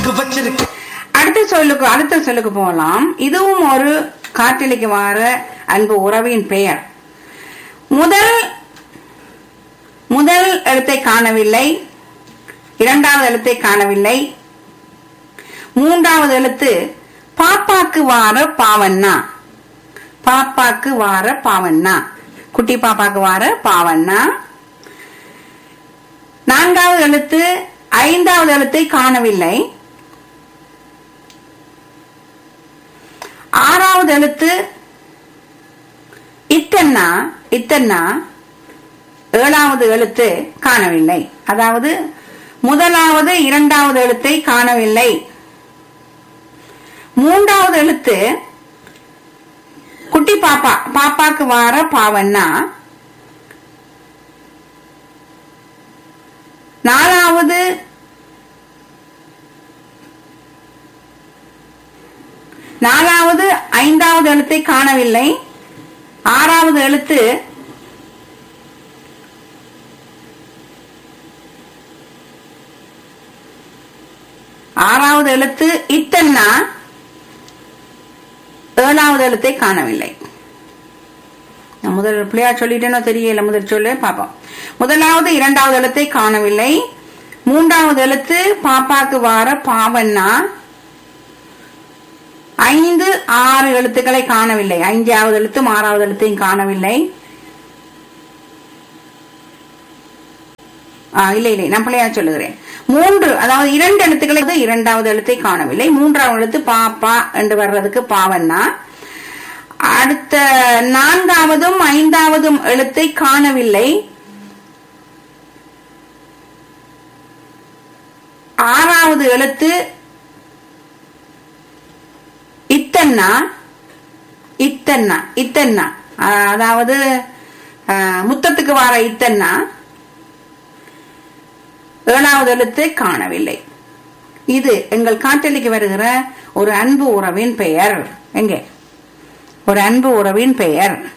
அன்பு வச்சிருக்கு அடுத்த சொல்லுக்கு அடுத்த சொல்லுக்கு போகலாம் இதுவும் ஒரு காற்றலிக்கு வார அன்பு உறவின் பெயர் முதல் முதல் எழுத்தை காணவில்லை இரண்டாவது எழுத்தை காணவில்லை மூன்றாவது எழுத்து பாப்பாக்கு வார பாவண்ணா பாப்பாக்கு வார பாவண்ணா குட்டி பாப்பாக்கு வார பாவண்ணா நான்காவது எழுத்து ஐந்தாவது எழுத்தை காணவில்லை ஆறாவது எழுத்து இத்தன்னா இத்தன்னா ஏழாவது எழுத்து காணவில்லை அதாவது முதலாவது இரண்டாவது எழுத்தை காணவில்லை மூன்றாவது எழுத்து குட்டி பாப்பா பாப்பாக்கு வார பாவன்னா நாலாவது நாலாவது ஐந்தாவது எழுத்தை காணவில்லை ஆறாவது எழுத்து ஆறாவது எழுத்து இத்தன்னா ஏழாவது எழுத்தை காணவில்லை நான் முதல் பிள்ளையார் சொல்லிட்டேனோ தெரியல முதல் சொல்லு பாப்போம் முதலாவது இரண்டாவது எழுத்தை காணவில்லை மூன்றாவது எழுத்து பாப்பாக்கு வார பாவன்னா ஐந்து ஆறு எழுத்துக்களை காணவில்லை ஐந்தாவது எழுத்தும் ஆறாவது எழுத்தையும் காணவில்லை ஆ, இல்லை இல்லை நான் பிள்ளையா சொல்லுகிறேன் மூன்று அதாவது இரண்டு எழுத்துக்களை வந்து இரண்டாவது எழுத்தை காணவில்லை மூன்றாவது எழுத்து பாப்பா என்று வர்றதுக்கு பாவன்னா அடுத்த நான்காவதும் ஐந்தாவதும் எழுத்தை காணவில்லை ஆறாவது எழுத்து இத்தன்னா இத்தன்னா இத்தன்னா அஹ் அதாவது அஹ், முத்தத்துக்கு வர இத்தன்னா ஏழாவது எழுத்து காணவில்லை இது எங்கள் காற்றலிக்கு வருகிற ஒரு அன்பு உறவின் பெயர் எங்கே ஒரு அன்பு உறவின் பெயர்